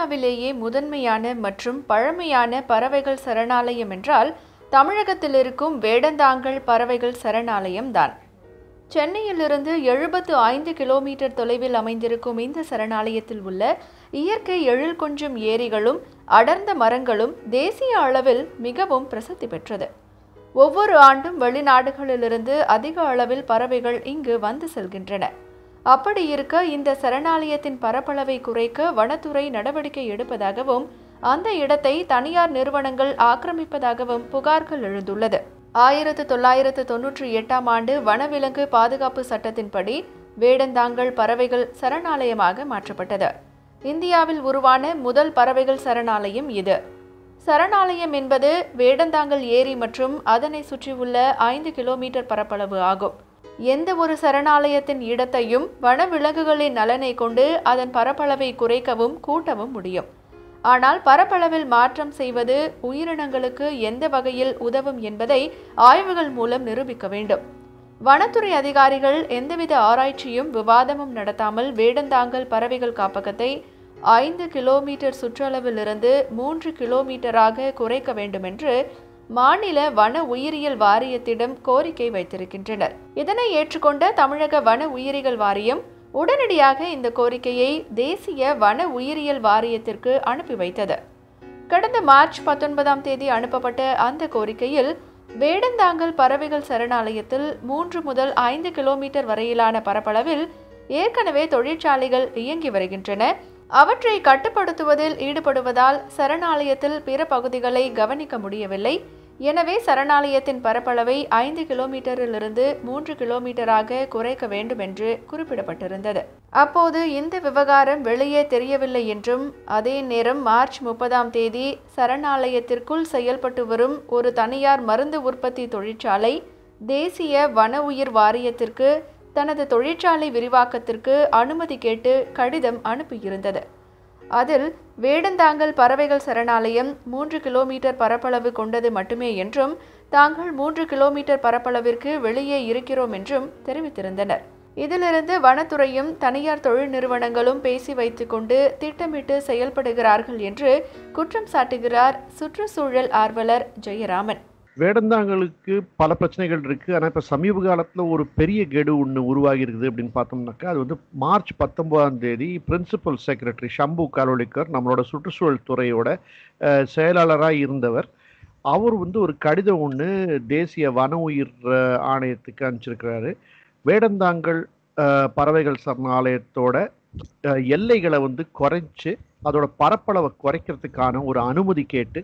இந்தியாவிலேயே முதன்மையான மற்றும் பழமையான பறவைகள் சரணாலயம் என்றால் தமிழகத்தில் இருக்கும் வேடந்தாங்கல் பறவைகள் சரணாலயம் தான் சென்னையிலிருந்து எழுபத்து ஐந்து கிலோமீட்டர் தொலைவில் அமைந்திருக்கும் இந்த சரணாலயத்தில் உள்ள இயற்கை எழில் கொஞ்சும் ஏரிகளும் அடர்ந்த மரங்களும் தேசிய அளவில் மிகவும் பிரசித்தி பெற்றது ஒவ்வொரு ஆண்டும் வெளிநாடுகளிலிருந்து அதிக அளவில் பறவைகள் இங்கு வந்து செல்கின்றன அப்படி இருக்க இந்த சரணாலயத்தின் பரப்பளவை குறைக்க வனத்துறை நடவடிக்கை எடுப்பதாகவும் அந்த இடத்தை தனியார் நிறுவனங்கள் ஆக்கிரமிப்பதாகவும் புகார்கள் எழுந்துள்ளது ஆயிரத்து தொள்ளாயிரத்து தொன்னூற்றி எட்டாம் ஆண்டு வனவிலங்கு பாதுகாப்பு சட்டத்தின்படி வேடந்தாங்கல் பறவைகள் சரணாலயமாக மாற்றப்பட்டது இந்தியாவில் உருவான முதல் பறவைகள் சரணாலயம் இது சரணாலயம் என்பது வேடந்தாங்கல் ஏரி மற்றும் அதனை சுற்றியுள்ள ஐந்து கிலோமீட்டர் பரப்பளவு ஆகும் எந்த ஒரு சரணாலயத்தின் இடத்தையும் வனவிலங்குகளின் நலனை கொண்டு அதன் பரப்பளவை குறைக்கவும் கூட்டவும் முடியும் ஆனால் பரப்பளவில் மாற்றம் செய்வது உயிரினங்களுக்கு எந்த வகையில் உதவும் என்பதை ஆய்வுகள் மூலம் நிரூபிக்க வேண்டும் வனத்துறை அதிகாரிகள் எந்தவித ஆராய்ச்சியும் விவாதமும் நடத்தாமல் வேடந்தாங்கல் பறவைகள் காப்பகத்தை ஐந்து கிலோமீட்டர் சுற்றளவிலிருந்து மூன்று கிலோமீட்டராக குறைக்க வேண்டும் என்று மாநில வன உயிரியல் வாரியத்திடம் கோரிக்கை வைத்திருக்கின்றனர் இதனை ஏற்றுக்கொண்ட தமிழக வன உயிரிகள் வாரியம் உடனடியாக இந்த கோரிக்கையை தேசிய வன உயிரியல் வாரியத்திற்கு அனுப்பி வைத்தது கடந்த மார்ச் பத்தொன்பதாம் தேதி அனுப்பப்பட்ட அந்த கோரிக்கையில் வேடந்தாங்கல் பறவைகள் சரணாலயத்தில் மூன்று முதல் ஐந்து கிலோமீட்டர் வரையிலான பரப்பளவில் ஏற்கனவே தொழிற்சாலைகள் இயங்கி வருகின்றன அவற்றை கட்டுப்படுத்துவதில் ஈடுபடுவதால் சரணாலயத்தில் பிற பகுதிகளை கவனிக்க முடியவில்லை எனவே சரணாலயத்தின் பரப்பளவை ஐந்து கிலோமீட்டரிலிருந்து மூன்று கிலோமீட்டராக குறைக்க வேண்டும் என்று குறிப்பிடப்பட்டிருந்தது அப்போது இந்த விவகாரம் வெளியே தெரியவில்லை என்றும் அதே நேரம் மார்ச் முப்பதாம் தேதி சரணாலயத்திற்குள் செயல்பட்டு வரும் ஒரு தனியார் மருந்து உற்பத்தி தொழிற்சாலை தேசிய வன உயிர் வாரியத்திற்கு தனது தொழிற்சாலை விரிவாக்கத்திற்கு அனுமதி கேட்டு கடிதம் அனுப்பியிருந்தது அதில் வேடந்தாங்கல் பறவைகள் சரணாலயம் மூன்று கிலோமீட்டர் பரப்பளவு கொண்டது மட்டுமே என்றும் தாங்கள் மூன்று கிலோமீட்டர் பரப்பளவிற்கு வெளியே இருக்கிறோம் என்றும் தெரிவித்திருந்தனர் இதிலிருந்து வனத்துறையும் தனியார் தொழில் நிறுவனங்களும் பேசி வைத்துக்கொண்டு திட்டமிட்டு செயல்படுகிறார்கள் என்று குற்றம் சாட்டுகிறார் சுற்றுச்சூழல் ஆர்வலர் ஜெயராமன் வேடந்தாங்களுக்கு பல பிரச்சனைகள் இருக்குது ஆனால் இப்போ சமீப காலத்தில் ஒரு பெரிய கெடு ஒன்று உருவாகி இருக்குது அப்படின்னு பார்த்தோம்னாக்கா அது வந்து மார்ச் பத்தொன்பதாம் தேதி பிரின்சிபல் செக்ரட்டரி ஷம்பு காலோலிக்கர் நம்மளோட சுற்றுச்சூழல் துறையோட செயலாளராக இருந்தவர் அவர் வந்து ஒரு கடிதம் ஒன்று தேசிய வன உயிர் ஆணையத்துக்கு அனுப்பிச்சிருக்கிறாரு வேடந்தாங்கல் பறவைகள் சரணாலயத்தோட எல்லைகளை வந்து குறைச்சு அதோட பரப்பளவை குறைக்கிறதுக்கான ஒரு அனுமதி கேட்டு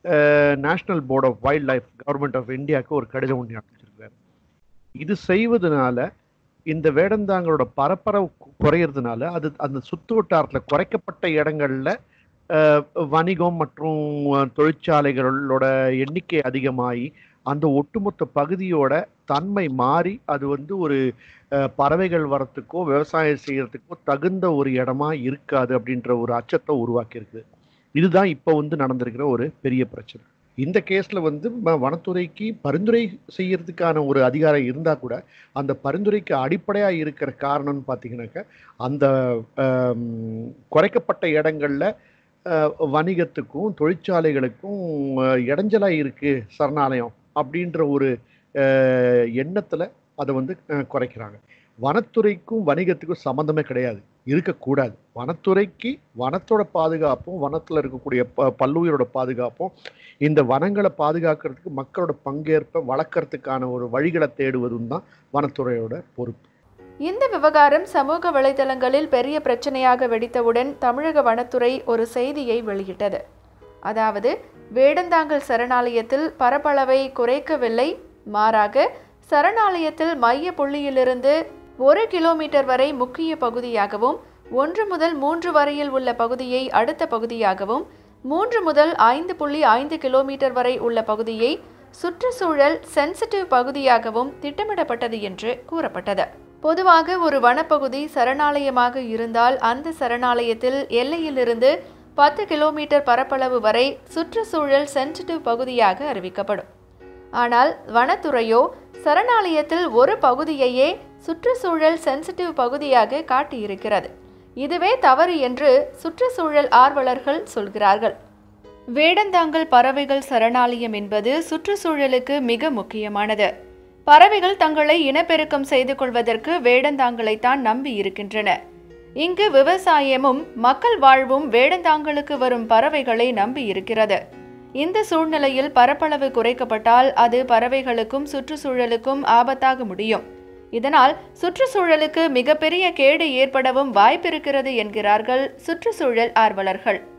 national board of wildlife government of இந்தியாவுக்கு ஒரு கடிதம் ஒன்று அனுப்பிச்சிருக்காரு இது செய்வதனால இந்த வேடந்தாங்களோட பரப்பரவு குறையிறதுனால அது அந்த சுத்து வட்டாரத்தில் குறைக்கப்பட்ட இடங்கள்ல வணிகம் மற்றும் தொழிற்சாலைகளோட எண்ணிக்கை அதிகமாகி அந்த ஒட்டுமொத்த பகுதியோட தன்மை மாறி அது வந்து ஒரு பறவைகள் வரத்துக்கோ விவசாயம் செய்யறதுக்கோ தகுந்த ஒரு இடமா இருக்காது அப்படின்ற ஒரு அச்சத்தை உருவாக்கியிருக்கு இதுதான் இப்போ வந்து நடந்திருக்கிற ஒரு பெரிய பிரச்சனை இந்த கேஸ்ல வந்து வனத்துறைக்கு பரிந்துரை செய்யறதுக்கான ஒரு அதிகாரம் இருந்தா கூட அந்த பரிந்துரைக்கு அடிப்படையா இருக்கிற காரணம்னு பார்த்தீங்கன்னாக்கா அந்த குறைக்கப்பட்ட இடங்கள்ல வணிகத்துக்கும் தொழிற்சாலைகளுக்கும் இடைஞ்சலா இருக்கு சரணாலயம் அப்படின்ற ஒரு எண்ணத்துல அதை வந்து குறைக்கிறாங்க வனத்துறைக்கும் வணிகத்துக்கும் சம்மந்தமே கிடையாது இருக்கக்கூடாது வனத்துறைக்கு வனத்தோட பாதுகாப்பும் வனத்தில் இருக்கக்கூடிய ப பல்லுயிரோட பாதுகாப்பும் இந்த வனங்களை பாதுகாக்கிறதுக்கு மக்களோட பங்கேற்பை வளர்க்கறதுக்கான ஒரு வழிகளை தேடுவதும் தான் வனத்துறையோட பொறுப்பு இந்த விவகாரம் சமூக வலைதளங்களில் பெரிய பிரச்சனையாக வெடித்தவுடன் தமிழக வனத்துறை ஒரு செய்தியை வெளியிட்டது அதாவது வேடந்தாங்கல் சரணாலயத்தில் பரப்பளவை குறைக்கவில்லை மாறாக சரணாலயத்தில் மைய புள்ளியிலிருந்து ஒரு கிலோமீட்டர் வரை முக்கிய பகுதியாகவும் ஒன்று முதல் மூன்று வரையில் உள்ள பகுதியை அடுத்த பகுதியாகவும் மூன்று முதல் ஐந்து புள்ளி ஐந்து கிலோமீட்டர் வரை உள்ள பகுதியை சுற்றுச்சூழல் சென்சிட்டிவ் பகுதியாகவும் திட்டமிடப்பட்டது என்று கூறப்பட்டது பொதுவாக ஒரு வனப்பகுதி சரணாலயமாக இருந்தால் அந்த சரணாலயத்தில் எல்லையிலிருந்து பத்து கிலோமீட்டர் பரப்பளவு வரை சுற்றுச்சூழல் சென்சிட்டிவ் பகுதியாக அறிவிக்கப்படும் ஆனால் வனத்துறையோ சரணாலயத்தில் ஒரு பகுதியையே சுற்றுச்சூழல் சென்சிட்டிவ் பகுதியாக காட்டியிருக்கிறது இதுவே தவறு என்று சுற்றுச்சூழல் ஆர்வலர்கள் சொல்கிறார்கள் வேடந்தாங்கல் பறவைகள் சரணாலயம் என்பது சுற்றுச்சூழலுக்கு மிக முக்கியமானது பறவைகள் தங்களை இனப்பெருக்கம் செய்து கொள்வதற்கு வேடந்தாங்கலைத்தான் நம்பி இருக்கின்றன இங்கு விவசாயமும் மக்கள் வாழ்வும் வேடந்தாங்கலுக்கு வரும் பறவைகளை நம்பி இருக்கிறது இந்த சூழ்நிலையில் பரப்பளவு குறைக்கப்பட்டால் அது பறவைகளுக்கும் சுற்றுச்சூழலுக்கும் ஆபத்தாக முடியும் இதனால் சுற்றுச்சூழலுக்கு மிகப்பெரிய கேடு ஏற்படவும் வாய்ப்பிருக்கிறது என்கிறார்கள் சுற்றுச்சூழல் ஆர்வலர்கள்